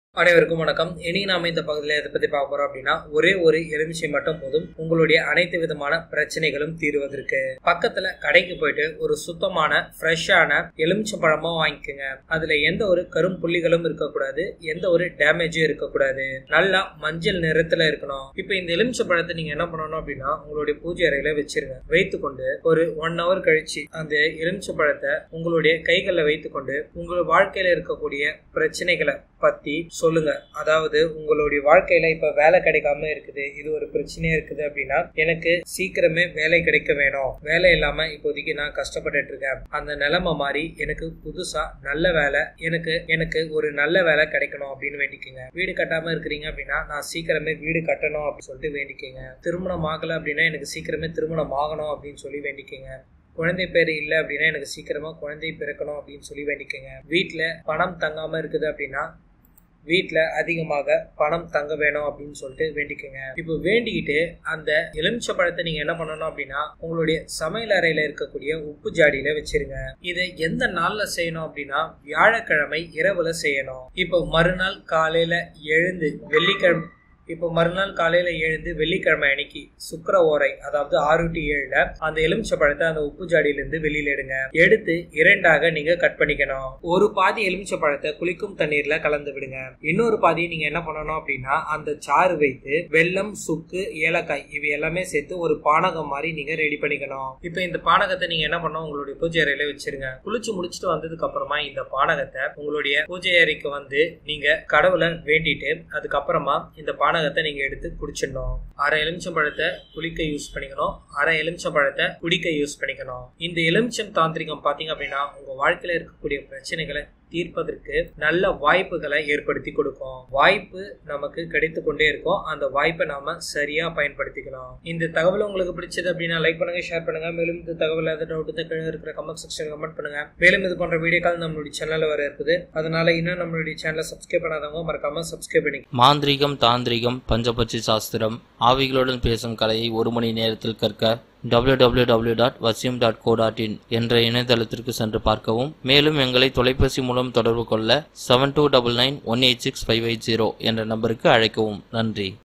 அனைவருக்கும் வணக்கம் இனி நாம இந்த பகுதியில் எதை பத்தி பார்க்க போறோம் அப்படின்னா ஒரே ஒரு எலுமிச்சை மட்டும் போதும் உங்களுடைய அனைத்து விதமான பிரச்சனைகளும் தீர்வதற்கு பக்கத்துல கடைக்கு போயிட்டு ஒரு சுத்தமான ஃப்ரெஷ்ஷான எலுமிச்சை பழமா வாங்கிக்கோங்க அதுல எந்த ஒரு கரும்புள்ளிகளும் இருக்கக்கூடாது எந்த ஒரு டேமேஜும் இருக்கக்கூடாது நல்லா மஞ்சள் நிறத்துல இருக்கணும் இப்போ இந்த எலுமிச்சை பழத்தை நீங்க என்ன பண்ணணும் அப்படின்னா உங்களுடைய பூஜை அறையில வச்சிருங்க வைத்துக்கொண்டு ஒரு ஒன் ஹவர் கழிச்சு அந்த எலுமிச்சை பழத்தை உங்களுடைய கைகளில் வைத்துக்கொண்டு உங்கள் வாழ்க்கையில இருக்கக்கூடிய பிரச்சனைகளை பத்தி சொல்லுங்க அதாவது உங்களுடைய வாழ்க்கையில இப்ப வேலை கிடைக்காம இருக்குது இது ஒரு பிரச்சனையா இருக்குது அப்படின்னா எனக்கு சீக்கிரமே வேலை கிடைக்க வேணும் வேலை இல்லாம இப்போதைக்கு நான் கஷ்டப்பட்டுட்டு இருக்கேன் அந்த நிலைமை மாறி எனக்கு புதுசா நல்ல வேலை எனக்கு எனக்கு ஒரு நல்ல வேலை கிடைக்கணும் அப்படின்னு வேண்டிக்கோங்க வீடு கட்டாம இருக்கிறீங்க அப்படின்னா நான் சீக்கிரமே வீடு கட்டணும் அப்படின்னு சொல்லிட்டு வேண்டிக்கோங்க திருமணம் ஆகல அப்படின்னா எனக்கு சீக்கிரமே திருமணம் ஆகணும் அப்படின்னு சொல்லி வேண்டிக்கோங்க குழந்தை பேர் இல்லை அப்படின்னா எனக்கு சீக்கிரமா குழந்தை பிறக்கணும் அப்படின்னு சொல்லி வேண்டிக்கோங்க வீட்டில் பணம் தங்காம இருக்குது அப்படின்னா வீட்டில் அதிகமாக பணம் தங்க வேணும் அப்படின்னு சொல்லிட்டு வேண்டிக்கோங்க இப்போ வேண்டிக்கிட்டு அந்த எலுமிச்சை பழத்தை நீங்க என்ன பண்ணணும் அப்படின்னா உங்களுடைய சமையல் அறையில இருக்கக்கூடிய உப்பு ஜாடியில வச்சிருங்க இதை எந்த நாள்ல செய்யணும் அப்படின்னா வியாழக்கிழமை இரவுல செய்யணும் இப்போ மறுநாள் காலையில எழுந்து வெள்ளிக்கிழமை இப்போ மறுநாள் காலையில எழுந்து வெள்ளிக்கிழமை அன்னைக்கு சுக்கர ஓரை அதாவது ஆறு டு ஏழுல அந்த எலுமிச்சை பழத்தை அந்த உப்பு ஜாடியிலிருந்து வெளியில எடுங்க எடுத்து இரண்டாக நீங்க கட் பண்ணிக்கணும் ஒரு பாதி எலுமிச்சை பழத்தை குளிக்கும் தண்ணீர்ல கலந்து விடுங்க இன்னொரு பாதி நீங்க என்ன பண்ணணும் அப்படின்னா அந்த சாறு வைத்து வெல்லம் சுக்கு ஏலக்காய் இவை எல்லாமே சேர்த்து ஒரு பானகம் மாதிரி நீங்க ரெடி பண்ணிக்கணும் இப்போ இந்த பானகத்தை நீங்க என்ன பண்ணணும் உங்களுடைய பூஜை அறையில வச்சிருங்க குளிச்சு முடிச்சுட்டு வந்ததுக்கு அப்புறமா இந்த பானகத்தை உங்களுடைய பூஜை அறைக்கு வந்து நீங்க கடவுளை வேண்டிட்டு அதுக்கப்புறமா இந்த பானகத்தை நீங்க எடுத்து குடிச்சிடணும் அரை எலுமிச்சம் பழத்தை குளிக்க யூஸ் பண்ணிக்கணும் அரை எலுமிச்சம் பழத்தை குடிக்க யூஸ் பண்ணிக்கணும் இந்த எலுமிச்சம் தாந்திரிகம் பாத்தீங்க அப்படின்னா உங்க வாழ்க்கையில இருக்கக்கூடிய பிரச்சனைகளை தீர்ப்பதற்கு நல்ல வாய்ப்புகளை ஏற்படுத்தி கொடுக்கும் வாய்ப்பு நமக்கு கிடைத்து கொண்டே இருக்கும் அந்த வாய்ப்பை நாம சரியா பயன்படுத்திக்கணும் இந்த தகவல் உங்களுக்கு பிடிச்சது அப்படின்னா லைக் பண்ணுங்க ஷேர் பண்ணுங்க மேலும் இந்த தகவல் ஏதாவது டவுட் கீழே இருக்கிற கமெண்ட் செக்ஷன் கமெண்ட் பண்ணுங்க மேலும் இது போன்ற வீடியோக்கள் நம்மளுடைய சேனல்ல வர இருக்குது அதனால இன்னும் நம்மளுடைய சேனலை சப்ஸ்கிரைப் பண்ணாதவங்க மறக்காம சப்ஸ்கிரைப் பண்ணி மாந்திரீகம் தாந்திரிகம் பஞ்சபட்சி சாஸ்திரம் ஆவிகளுடன் பேசும் கலையை ஒரு மணி நேரத்தில் கற்க www.vasyum.co.in டாட் டாட் இன் என்ற இணையதளத்திற்கு சென்று பார்க்கவும் மேலும் எங்களை தொலைபேசி மூலம் தொடர்பு கொள்ள seven two double nine one eight six five eight zero என்ற நம்பருக்கு அழைக்கவும் நன்றி